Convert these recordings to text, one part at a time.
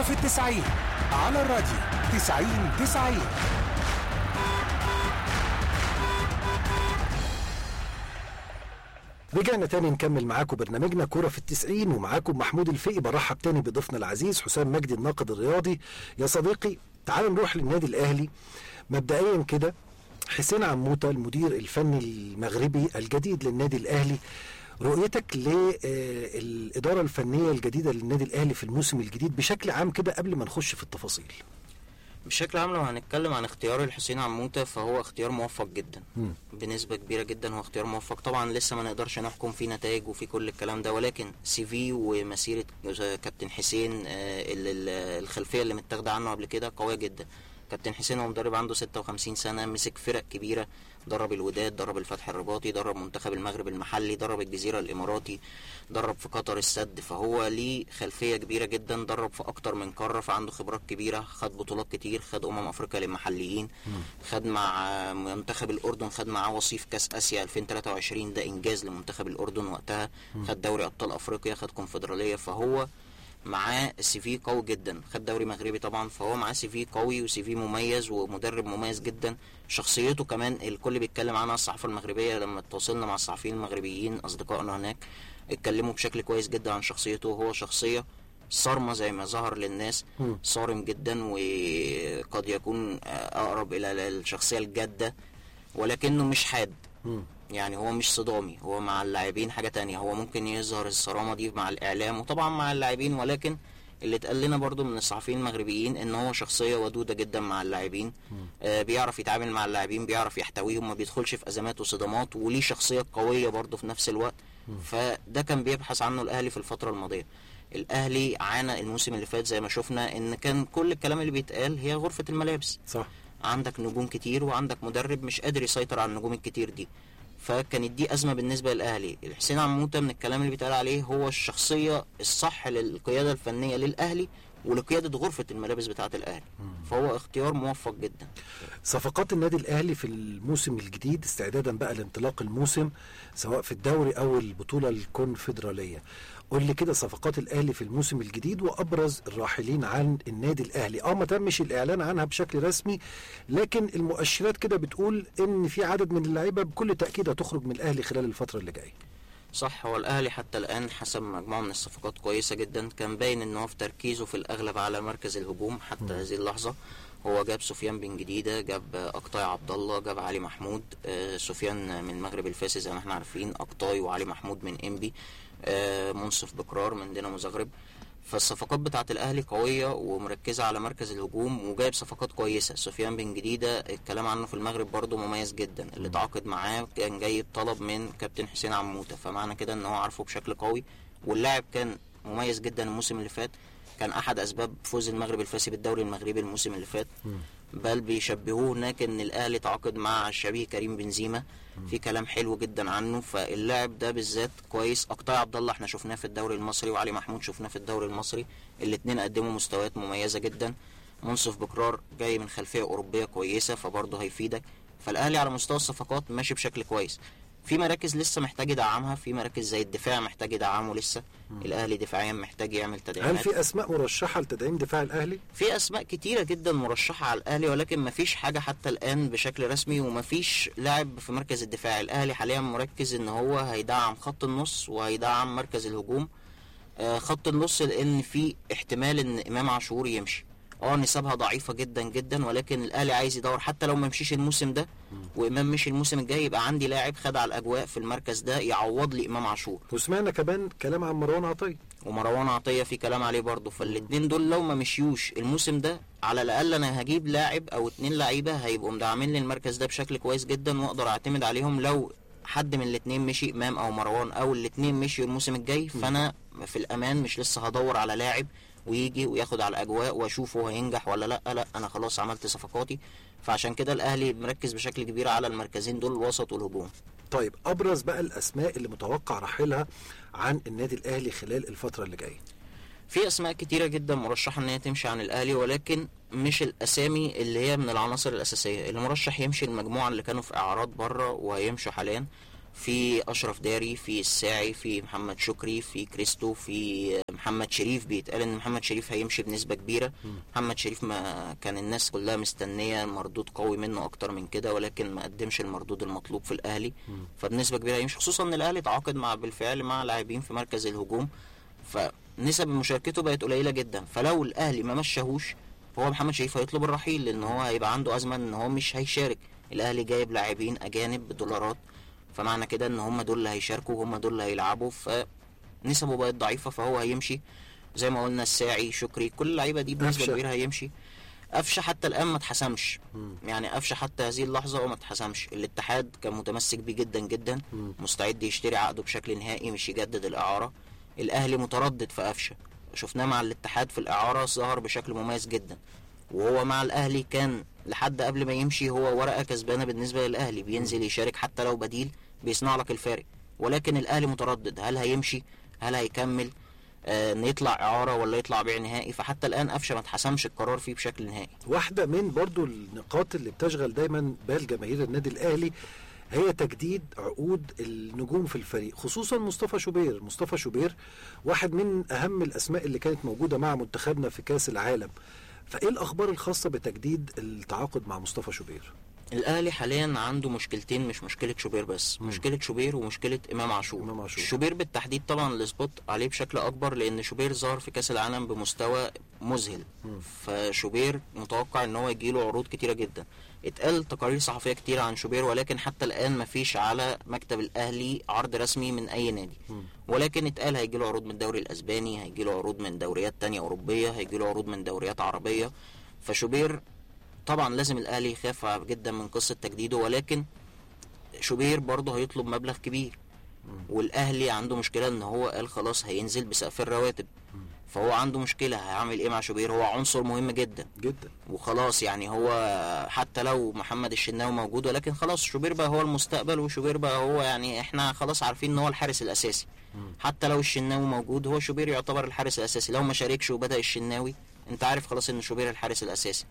كرة في التسعين على الراديو تسعين تسعين رجعنا تاني نكمل معاكم برنامجنا كرة في التسعين ومعاكم محمود الفقي برحب تاني بضيفنا العزيز حسام مجدي الناقد الرياضي يا صديقي تعال نروح للنادي الأهلي مبدئيا كده حسين عموتة المدير الفني المغربي الجديد للنادي الأهلي رؤيتك للإدارة الفنية الجديدة للنادي الأهلي في الموسم الجديد بشكل عام كده قبل ما نخش في التفاصيل بشكل عام لو هنتكلم عن اختيار الحسين عموتة فهو اختيار موفق جدا مم. بنسبة كبيرة جدا هو اختيار موفق طبعا لسه ما نقدرش نحكم فيه نتائج وفي كل الكلام ده ولكن سي في ومسيرة كابتن حسين آه، ال- ال- الخلفية اللي متاخدة عنه قبل كده قوية جدا كابتن حسين هو مدرب عنده 56 سنة مسك فرق كبيرة درب الوداد درب الفتح الرباطي درب منتخب المغرب المحلي درب الجزيرة الإماراتي درب في قطر السد فهو ليه خلفية كبيرة جدا درب في أكتر من قارة فعنده خبرات كبيرة خد بطولات كتير خد أمم أفريقيا للمحليين خد مع آه، منتخب الأردن خد معاه وصيف كأس آسيا 2023 ده إنجاز لمنتخب الأردن وقتها خد دوري أبطال أفريقيا خد كونفدرالية فهو معاه سي في قوي جدا خد دوري مغربي طبعا فهو معاه سي في قوي وسي في مميز ومدرب مميز جدا شخصيته كمان الكل بيتكلم عنها الصحافه المغربيه لما تواصلنا مع الصحفيين المغربيين اصدقائنا هناك اتكلموا بشكل كويس جدا عن شخصيته وهو شخصيه صارمة زي ما ظهر للناس مم. صارم جدا وقد يكون أقرب إلى الشخصية الجادة ولكنه مش حاد مم. يعني هو مش صدامي هو مع اللاعبين حاجة تانية هو ممكن يظهر الصرامة دي مع الإعلام وطبعا مع اللاعبين ولكن اللي اتقال لنا برضو من الصحفيين المغربيين ان هو شخصية ودودة جدا مع اللاعبين آه بيعرف يتعامل مع اللاعبين بيعرف يحتويهم ما بيدخلش في ازمات وصدامات وليه شخصية قوية برضو في نفس الوقت فده كان بيبحث عنه الاهلي في الفترة الماضية الاهلي عانى الموسم اللي فات زي ما شفنا ان كان كل الكلام اللي بيتقال هي غرفة الملابس صح عندك نجوم كتير وعندك مدرب مش قادر يسيطر على النجوم الكتير دي فكانت دي ازمه بالنسبه للاهلي الحسين عموته من الكلام اللي بيتقال عليه هو الشخصيه الصح للقياده الفنيه للاهلي ولقياده غرفه الملابس بتاعه الاهلي فهو اختيار موفق جدا صفقات النادي الاهلي في الموسم الجديد استعدادا بقى لانطلاق الموسم سواء في الدوري او البطوله الكونفدراليه قول لي كده صفقات الاهلي في الموسم الجديد وابرز الراحلين عن النادي الاهلي اه ما تمش الاعلان عنها بشكل رسمي لكن المؤشرات كده بتقول ان في عدد من اللعيبه بكل تاكيد هتخرج من الاهلي خلال الفتره اللي جايه صح هو الاهلي حتى الان حسب مجموعه من الصفقات كويسه جدا كان باين ان هو في تركيزه في الاغلب على مركز الهجوم حتى هذه اللحظه هو جاب سفيان بن جديده جاب اقطاي عبد الله جاب علي محمود آه، سفيان من المغرب الفاسي زي ما احنا عارفين اقطاي وعلي محمود من انبي آه، منصف بكرار من دينامو زغرب فالصفقات بتاعت الاهلي قويه ومركزه على مركز الهجوم وجايب صفقات كويسه سفيان بن جديده الكلام عنه في المغرب برضه مميز جدا اللي تعاقد معاه كان جاي طلب من كابتن حسين عموته فمعنى كده ان هو عارفه بشكل قوي واللاعب كان مميز جدا الموسم اللي فات كان احد اسباب فوز المغرب الفاسي بالدوري المغربي الموسم اللي فات بل بيشبهوه هناك ان الاهلي تعاقد مع شبيه كريم بنزيما في كلام حلو جدا عنه فاللاعب ده بالذات كويس اقطاع عبد الله احنا شفناه في الدوري المصري وعلي محمود شفناه في الدوري المصري الاثنين قدموا مستويات مميزه جدا منصف بكرار جاي من خلفيه اوروبيه كويسه فبرضه هيفيدك فالاهلي على مستوى الصفقات ماشي بشكل كويس في مراكز لسه محتاج يدعمها في مراكز زي الدفاع محتاج يدعمه لسه الاهلي دفاعيا محتاج يعمل هل تدعيمات في اسماء مرشحه لتدعيم دفاع الاهلي في اسماء كتيره جدا مرشحه على الاهلي ولكن مفيش حاجه حتى الان بشكل رسمي ومفيش لاعب في مركز الدفاع الاهلي حاليا مركز ان هو هيدعم خط النص وهيدعم مركز الهجوم آه، خط النص لان في احتمال ان امام عاشور يمشي اه نسبها ضعيفه جدا جدا ولكن الاهلي عايز يدور حتى لو ما مشيش الموسم ده وامام مشي الموسم الجاي يبقى عندي لاعب خد على الاجواء في المركز ده يعوض لي امام عاشور وسمعنا كمان كلام عن مروان عطيه ومروان عطيه في كلام عليه برضه فالاتنين دول لو ما مشيوش الموسم ده على الاقل انا هجيب لاعب او اتنين لعيبه هيبقوا مدعمين لي المركز ده بشكل كويس جدا واقدر اعتمد عليهم لو حد من الاتنين مشي امام او مروان او الاتنين مشيوا الموسم الجاي فانا في الامان مش لسه هدور على لاعب ويجي وياخد على الاجواء واشوفه هينجح ولا لا لا انا خلاص عملت صفقاتي فعشان كده الاهلي مركز بشكل كبير على المركزين دول الوسط والهجوم طيب ابرز بقى الاسماء اللي متوقع رحيلها عن النادي الاهلي خلال الفتره اللي جايه في اسماء كتيره جدا مرشحه ان هي تمشي عن الاهلي ولكن مش الاسامي اللي هي من العناصر الاساسيه اللي مرشح يمشي المجموعه اللي كانوا في اعراض بره وهيمشوا حاليا في اشرف داري في الساعي في محمد شكري في كريستو في محمد شريف بيتقال ان محمد شريف هيمشي بنسبه كبيره محمد شريف ما كان الناس كلها مستنيه مردود قوي منه اكتر من كده ولكن ما قدمش المردود المطلوب في الاهلي فبنسبه كبيره هيمشي خصوصا ان الاهلي تعاقد مع بالفعل مع لاعبين في مركز الهجوم فنسب مشاركته بقت قليله جدا فلو الاهلي ما مشاهوش هو محمد شريف هيطلب الرحيل لان هو هيبقى عنده ازمه ان هو مش هيشارك الاهلي جايب لاعبين اجانب بدولارات فمعنى كده ان هم دول اللي هيشاركوا وهم دول اللي هيلعبوا فنسبه بقت ضعيفه فهو هيمشي زي ما قلنا الساعي شكري كل اللعيبه دي بنسبه قفشة. كبيره هيمشي قفشه حتى الان ما اتحسمش يعني قفشه حتى هذه اللحظه هو ما اتحسمش الاتحاد كان متمسك بيه جدا جدا مستعد يشتري عقده بشكل نهائي مش يجدد الاعاره الاهلي متردد في قفشه شفناه مع الاتحاد في الاعاره ظهر بشكل مميز جدا وهو مع الاهلي كان لحد قبل ما يمشي هو ورقه كسبانه بالنسبه للاهلي بينزل يشارك حتى لو بديل بيصنع لك الفارق ولكن الاهلي متردد هل هيمشي هل هيكمل آه إن يطلع اعاره ولا يطلع بيع نهائي فحتى الان قفشه ما اتحسمش القرار فيه بشكل نهائي واحدة من برضو النقاط اللي بتشغل دايما بال جماهير النادي الأهلي هي تجديد عقود النجوم في الفريق خصوصا مصطفى شوبير مصطفى شوبير واحد من أهم الأسماء اللي كانت موجودة مع منتخبنا في كأس العالم فإيه الأخبار الخاصة بتجديد التعاقد مع مصطفى شوبير الاهلي حاليا عنده مشكلتين مش مشكله شوبير بس مم. مشكله شوبير ومشكله امام عاشور إمام عاشور. شوبير بالتحديد طبعا السبوت عليه بشكل اكبر لان شوبير ظهر في كاس العالم بمستوى مذهل مم. فشوبير متوقع ان هو يجيله عروض كتيره جدا اتقال تقارير صحفيه كتير عن شوبير ولكن حتى الان مفيش على مكتب الاهلي عرض رسمي من اي نادي مم. ولكن اتقال هيجيله عروض من الدوري الاسباني هيجيله عروض من دوريات تانية اوروبيه هيجيله عروض من دوريات عربيه فشوبير طبعا لازم الاهلي يخاف جدا من قصه تجديده ولكن شوبير برضه هيطلب مبلغ كبير والاهلي عنده مشكله ان هو قال خلاص هينزل بسقف الرواتب فهو عنده مشكله هيعمل ايه مع شوبير هو عنصر مهم جدا جدا وخلاص يعني هو حتى لو محمد الشناوي موجود ولكن خلاص شوبير بقى هو المستقبل وشوبير بقى هو يعني احنا خلاص عارفين ان هو الحارس الاساسي حتى لو الشناوي موجود هو شوبير يعتبر الحارس الاساسي لو ما شاركش وبدا الشناوي انت عارف خلاص ان شوبير الحارس الاساسي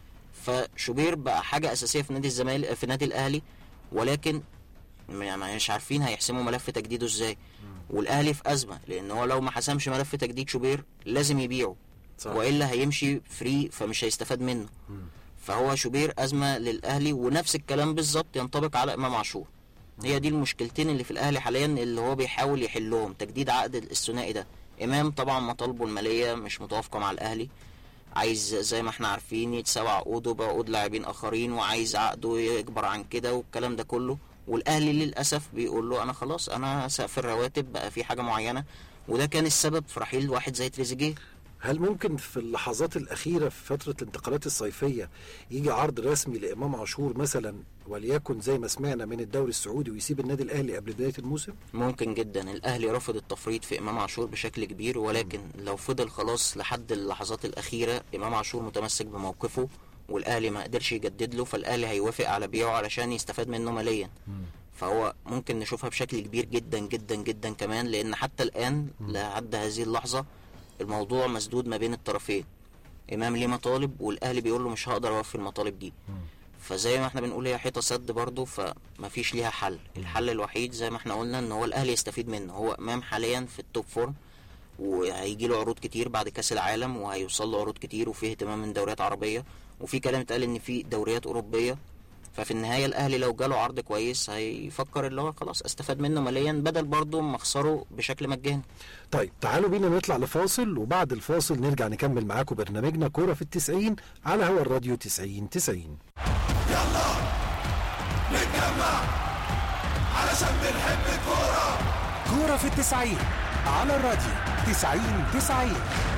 فشوبير بقى حاجه اساسيه في نادي الزمالك في نادي الاهلي ولكن م- مش عارفين هيحسموا ملف تجديده ازاي والاهلي في ازمه لان هو لو ما حسمش ملف تجديد شوبير لازم يبيعه صح. والا هيمشي فري فمش هيستفاد منه فهو شوبير ازمه للاهلي ونفس الكلام بالظبط ينطبق على امام عاشور هي دي المشكلتين اللي في الاهلي حاليا اللي هو بيحاول يحلهم تجديد عقد الثنائي ده امام طبعا مطالبه الماليه مش متوافقه مع الاهلي عايز زي ما احنا عارفين يتساوى عقوده بعقود لاعبين اخرين وعايز عقده يكبر عن كده والكلام ده كله والاهلي للاسف بيقول له انا خلاص انا سقف الرواتب بقى في حاجه معينه وده كان السبب في رحيل واحد زي تريزيجيه هل ممكن في اللحظات الأخيرة في فترة الانتقالات الصيفية يجي عرض رسمي لإمام عاشور مثلا وليكن زي ما سمعنا من الدوري السعودي ويسيب النادي الأهلي قبل بداية الموسم؟ ممكن جدا الاهلي رفض التفريط في امام عاشور بشكل كبير ولكن لو فضل خلاص لحد اللحظات الاخيره امام عاشور متمسك بموقفه والاهلي ما قدرش يجدد له فالاهلي هيوافق على بيعه علشان يستفاد منه ماليا فهو ممكن نشوفها بشكل كبير جدا جدا جدا كمان لان حتى الان لحد هذه اللحظه الموضوع مسدود ما بين الطرفين امام ليه مطالب والاهلي بيقول له مش هقدر اوفي المطالب دي فزي ما احنا بنقول هي حيطه سد برضه فمفيش ليها حل الحل الوحيد زي ما احنا قلنا ان هو الاهلي يستفيد منه هو امام حاليا في التوب فورم وهيجي له عروض كتير بعد كاس العالم وهيوصل له عروض كتير وفيه اهتمام من دوريات عربيه وفي كلام اتقال ان في دوريات اوروبيه ففي النهايه الاهلي لو جاله عرض كويس هيفكر اللي هو خلاص استفاد منه ماليا بدل برضه ما اخسره بشكل مجاني طيب تعالوا بينا نطلع لفاصل وبعد الفاصل نرجع نكمل معاكم برنامجنا كورة في التسعين على هوا الراديو تسعين تسعين يلا نتجمع علشان بنحب الكورة كورة في التسعين على الراديو تسعين تسعين